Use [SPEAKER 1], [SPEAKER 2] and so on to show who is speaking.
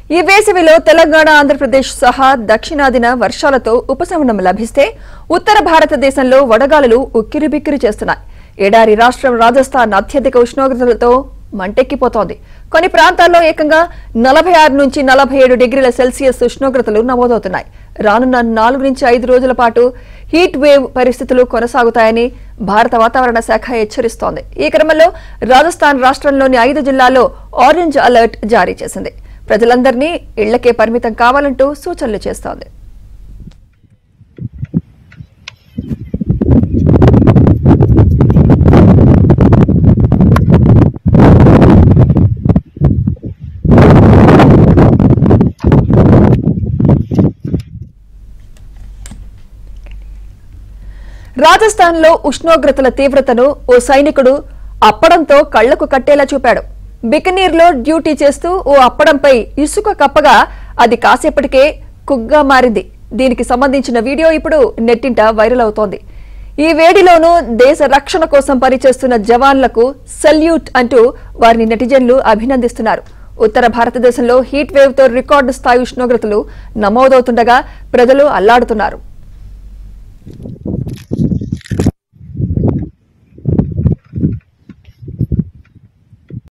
[SPEAKER 1] ఈ వేసవిలో తెలంగాణ ఆంధ్రప్రదేశ్ సహా దక్షిణాదిన వర్షాలతో ఉపశమనం లభిస్తే ఉత్తర భారతదేశంలో వడగాలులు ఉక్కిరిబిక్కిరి చేస్తున్నాయి ఎడారి రాష్ట్రం రాజస్థాన్ అత్యధిక ఉష్ణోగ్రతలతో మంటెక్కిపోతోంది కొన్ని ప్రాంతాల్లో ఏకంగా నలభై ఆరు నుంచి నలభై ఏడు డిగ్రీల సెల్సియస్ ఉష్ణోగ్రతలు నమోదవుతున్నాయి రానున్న నాలుగు నుంచి ఐదు రోజుల పాటు హీట్ వేవ్ పరిస్థితులు కొనసాగుతాయని భారత వాతావరణ శాఖ హెచ్చరిస్తోంది ఈ క్రమంలో రాజస్థాన్ రాష్ట్రంలోని ఐదు జిల్లాల్లో ఆరెంజ్ అలర్ట్ జారీ చేసింది ప్రజలందరినీ ఇళ్లకే పరిమితం కావాలంటూ సూచనలు చేస్తోంది రాజస్థాన్లో ఉష్ణోగ్రతల తీవ్రతను ఓ సైనికుడు అప్పడంతో కళ్లకు కట్టేలా చూపాడు బికనీర్లో డ్యూటీ చేస్తూ ఓ అప్పడంపై ఇసుక కప్పగా అది కాసేపటికే కుగ్గా మారింది దీనికి సంబంధించిన వీడియో ఇప్పుడు నెట్టింట వైరల్ అవుతోంది ఈ వేడిలోనూ దేశ రక్షణ కోసం పనిచేస్తున్న జవాన్లకు సల్యూట్ అంటూ వారిని నెటిజన్లు అభినందిస్తున్నారు ఉత్తర భారతదేశంలో హీట్ వేవ్ తో రికార్డు స్థాయి ఉష్ణోగ్రతలు నమోదవుతుండగా ప్రజలు అల్లాడుతున్నారు